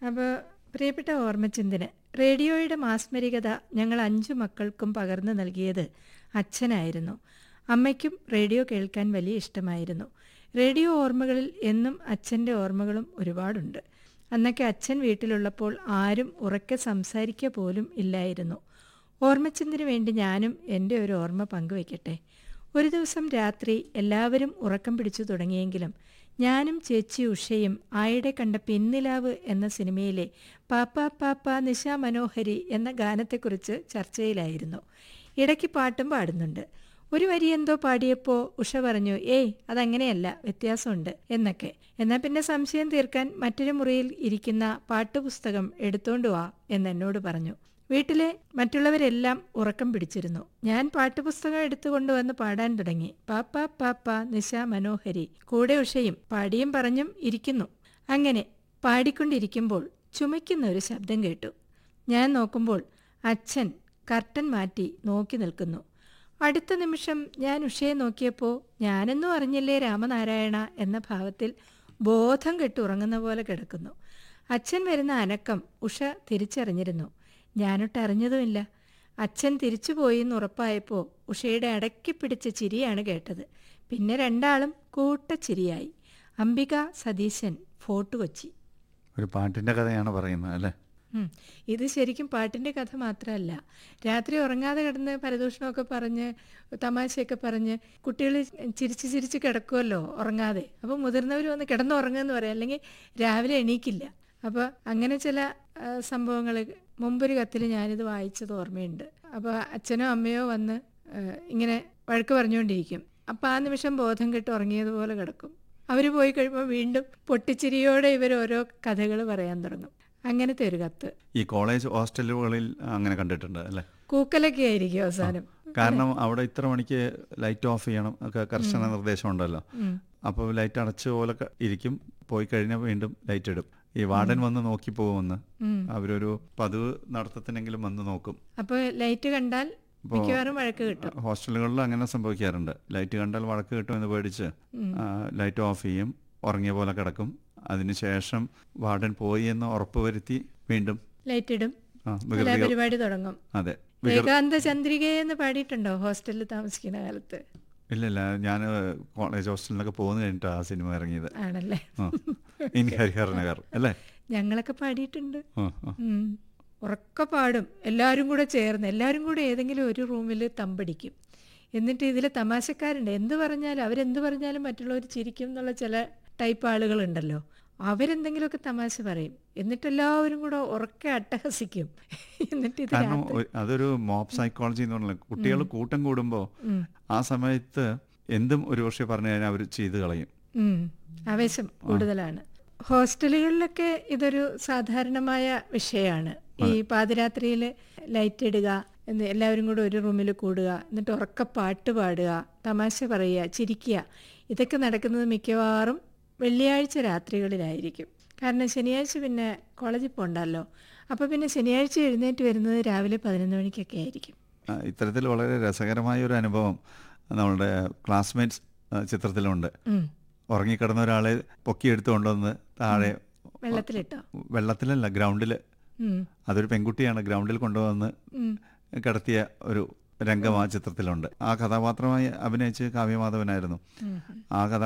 അപ്പോൾ പ്രിയപ്പെട്ട ഓർമ്മചിന്തന് റേഡിയോയുടെ മാസ്മരികത ഞങ്ങൾ അഞ്ചു മക്കൾക്കും പകർന്നു നൽകിയത് അച്ഛനായിരുന്നു അമ്മയ്ക്കും റേഡിയോ കേൾക്കാൻ വലിയ ഇഷ്ടമായിരുന്നു റേഡിയോ ഓർമ്മകളിൽ എന്നും അച്ഛൻ്റെ ഓർമ്മകളും ഒരുപാടുണ്ട് അന്നൊക്കെ അച്ഛൻ വീട്ടിലുള്ളപ്പോൾ ആരും ഉറക്കെ സംസാരിക്കുക പോലും ഇല്ലായിരുന്നു ഓർമ്മച്ചിന്തിന് വേണ്ടി ഞാനും എൻ്റെ ഒരു ഓർമ്മ പങ്കുവയ്ക്കട്ടെ ഒരു ദിവസം രാത്രി എല്ലാവരും ഉറക്കം പിടിച്ചു തുടങ്ങിയെങ്കിലും ഞാനും ചേച്ചി ഉഷയും ആയിടെ കണ്ട പിന്നിലാവ് എന്ന സിനിമയിലെ പാപ്പ പാപ്പ നിശ മനോഹരി എന്ന ഗാനത്തെക്കുറിച്ച് ചർച്ചയിലായിരുന്നു ഇടയ്ക്ക് പാട്ടും പാടുന്നുണ്ട് ഒരു വരി എന്തോ പാടിയപ്പോൾ ഉഷ പറഞ്ഞു ഏയ് അതങ്ങനെയല്ല വ്യത്യാസമുണ്ട് എന്നൊക്കെ എന്നാൽ പിന്നെ സംശയം തീർക്കാൻ മറ്റൊരു മുറിയിൽ ഇരിക്കുന്ന പാട്ടുപുസ്തകം എടുത്തോണ്ട് വാ എന്ന് എന്നോട് പറഞ്ഞു വീട്ടിലെ മറ്റുള്ളവരെല്ലാം ഉറക്കം പിടിച്ചിരുന്നു ഞാൻ പാട്ടുപുസ്തകം എടുത്തുകൊണ്ടുവന്ന് പാടാൻ തുടങ്ങി പാപ്പ പാപ്പ നിശ മനോഹരി കൂടെ ഉഷയും പാടിയും പറഞ്ഞും ഇരിക്കുന്നു അങ്ങനെ പാടിക്കൊണ്ടിരിക്കുമ്പോൾ ചുമയ്ക്കുന്ന ഒരു ശബ്ദം കേട്ടു ഞാൻ നോക്കുമ്പോൾ അച്ഛൻ കർട്ടൻ മാറ്റി നോക്കി നിൽക്കുന്നു അടുത്ത നിമിഷം ഞാൻ ഉഷയെ നോക്കിയപ്പോൾ ഞാനെന്നും അറിഞ്ഞില്ലേ രാമനാരായണ എന്ന ഭാവത്തിൽ ബോധം കെട്ട് ഉറങ്ങുന്ന പോലെ കിടക്കുന്നു അച്ഛൻ വരുന്ന അനക്കം ഉഷ തിരിച്ചറിഞ്ഞിരുന്നു ഞാനൊട്ടറിഞ്ഞതുമില്ല അച്ഛൻ തിരിച്ചുപോയി എന്ന് ഉറപ്പായപ്പോൾ ഉഷയുടെ അടക്കി പിടിച്ച ചിരിയാണ് കേട്ടത് പിന്നെ രണ്ടാളും കൂട്ടച്ചിരിയായി അംബിക സതീശൻ ഫോർട്ട് കൊച്ചി ഒരു പാട്ടിൻ്റെ കഥയാണ് പറയുന്നത് അല്ലേ ഉം. ഇത് ശരിക്കും പാട്ടിൻ്റെ കഥ മാത്രമല്ല രാത്രി ഉറങ്ങാതെ കിടന്ന് പരദൂഷണമൊക്കെ പറഞ്ഞ് തമാശയൊക്കെ പറഞ്ഞ് കുട്ടികൾ ചിരിച്ച് ചിരിച്ച് കിടക്കുമല്ലോ ഉറങ്ങാതെ അപ്പോൾ മുതിർന്നവർ വന്ന് കിടന്നുറങ്ങുമെന്ന് പറയാം അല്ലെങ്കിൽ രാവിലെ എണീക്കില്ല അപ്പോൾ അങ്ങനെ ചില സംഭവങ്ങൾ മുമ്പൊരു കത്തിൽ ഞാനിത് വായിച്ചത് ഓർമ്മയുണ്ട് അപ്പോൾ അച്ഛനോ അമ്മയോ വന്ന് ആ, ഇങ്ങനെ വഴക്ക് പറഞ്ഞുകൊണ്ടിരിക്കും അപ്പോൾ ആ നിമിഷം ബോധം കെട്ട് ഉറങ്ങിയതുപോലെ കിടക്കും അവർ പോയി കഴിയുമ്പോൾ വീണ്ടും പൊട്ടിച്ചിരിയോടെ ഇവർ ഓരോ കഥകൾ പറയാൻ തുടങ്ങും അങ്ങനത്തെ ഒരു കത്ത് ഈ കോളേജ് ഹോസ്റ്റലുകളിൽ അങ്ങനെ കണ്ടിട്ടുണ്ട് അല്ലേ കൂക്കലൊക്കെ ആയിരിക്കും അവസാനം കാരണം അവിടെ ഇത്ര മണിക്ക് ലൈറ്റ് ഓഫ് ചെയ്യണം ഒക്കെ കർശന നിർദ്ദേശം ഉണ്ടല്ലോ ഉം. അപ്പോൾ ലൈറ്റ് അടച്ച പോലെ ക- ഇരിക്കും പോയി കഴിഞ്ഞാൽ വീണ്ടും ലൈറ്റ് ഇടും ഈ വാർഡൻ വന്ന് നോക്കി പോകുമെന്ന് ഉം. അവരൊരു പതിവ് നടത്തത്തിനെങ്കിലും വന്ന് നോക്കും അപ്പോൾ ലൈറ്റ് കണ്ടാൽ മിക്കവാറും വഴക്ക് കിട്ടും ഹോസ്റ്റലുകളിൽ അങ്ങനെ സംഭവിക്കാറുണ്ട് ലൈറ്റ് കണ്ടാൽ വഴക്ക് കിട്ടുമെന്ന് പേടിച്ച് ആ, ലൈറ്റ് ഓഫ് ചെയ്യും ഉറങ്ങിയ പോലെ കിടക്കും അതിനുശേഷം വാർഡൻ പോയി എന്ന് ഉറപ്പുവരുത്തി വീണ്ടും ലൈറ്റ് ഇടും ആ, എല്ലാ വികൃതികൾ പരിപാടി തുടങ്ങും അതെ ഏകാന്ത ചന്ദ്രികയെന്ന് പാടിയിട്ടുണ്ടോ ഹോസ്റ്റലിൽ താമസിക്കുന്ന കാലത്ത് ഇല്ലില്ല ഞാൻ കോളേജ് ഹോസ്റ്റലിൽ നിന്നൊക്കെ പോന്നു കഴിഞ്ഞിട്ട് ആ സിനിമ ഇറങ്ങിയത് ആണല്ലേ ആ. ഇൻ ഹരിഹർ നഗർ അല്ലേ ഞങ്ങളൊക്കെ പാടിയിട്ടുണ്ട് ആ, ആ. ഉം. ഉറക്കെ പാടും എല്ലാവരും കൂടെ ചേർന്ന് എല്ലാവരും കൂടെ ഏതെങ്കിലും ഒരു റൂമിൽ തമ്പടിക്കും എന്നിട്ട് ഇതിൽ തമാശക്കാരുണ്ട് എന്ത് പറഞ്ഞാലും അവരെന്ത് പറഞ്ഞാലും മറ്റുള്ളവർ ചിരിക്കും എന്നുള്ള ചില ടൈപ്പ് ആളുകളുണ്ടല്ലോ അവരെന്തെങ്കിലുമൊക്കെ തമാശ പറയും എന്നിട്ട് എല്ലാവരും കൂടെ ഉറക്കെ അട്ടഹസിക്കും എന്നിട്ട് ഇത് കാരണം രാത്രി ഒ- അതൊരു മോബ് സൈക്കോളജി എന്ന് പറഞ്ഞാൽ കുട്ടികൾ കൂട്ടം കൂടുമ്പോൾ ഉം. ആ സമയത്ത് എന്തും ഒരു പക്ഷേ പറഞ്ഞു കഴിഞ്ഞാൽ അവർ ചെയ്ത് കളയും ഉം. ആവേശം കൂടുതലാണ് ഹോസ്റ്റലുകളിലൊക്കെ ഇതൊരു സാധാരണമായ വിഷയമാണ് ഈ പാതിരാത്രിയിൽ ലൈറ്റ് ഇടുക എന്ന് എല്ലാവരും കൂടെ ഒരു റൂമിൽ കൂടുക എന്നിട്ട് ഉറക്ക പാട്ട് പാടുക തമാശ പറയുക ചിരിക്കുക ഇതൊക്കെ നടക്കുന്നത് മിക്കവാറും വെള്ളിയാഴ്ച രാത്രികളിലായിരിക്കും കാരണം ശനിയാഴ്ച പിന്നെ കോളേജിൽ പോകണ്ടല്ലോ അപ്പോൾ പിന്നെ ശനിയാഴ്ച എഴുന്നേറ്റ് വരുന്നത് രാവിലെ പതിനൊന്ന് മണിക്കൊക്കെ ആയിരിക്കും ആ, ഇത്തരത്തിൽ വളരെ രസകരമായ ഒരു അനുഭവം നമ്മളുടെ ക്ലാസ്മേറ്റ്സ് ചിത്രത്തിലുണ്ട് ഉം. ഉറങ്ങിക്കിടന്ന ഒരാളെ പൊക്കിയെടുത്ത് കൊണ്ടുവന്ന് താഴെ വെള്ളത്തിലിട്ടോ വെള്ളത്തിലല്ല ഗ്രൗണ്ടിൽ ഉം. അതൊരു പെൺകുട്ടിയാണ് ഗ്രൗണ്ടിൽ കൊണ്ടുവന്ന് ഉം. കിടത്തിയ ഒരു രംഗം ആ ചിത്രത്തിലുണ്ട് ആ കഥാപാത്രമായി അഭിനയിച്ച് കാവ്യമാധവനായിരുന്നു ഉം. ആ കഥ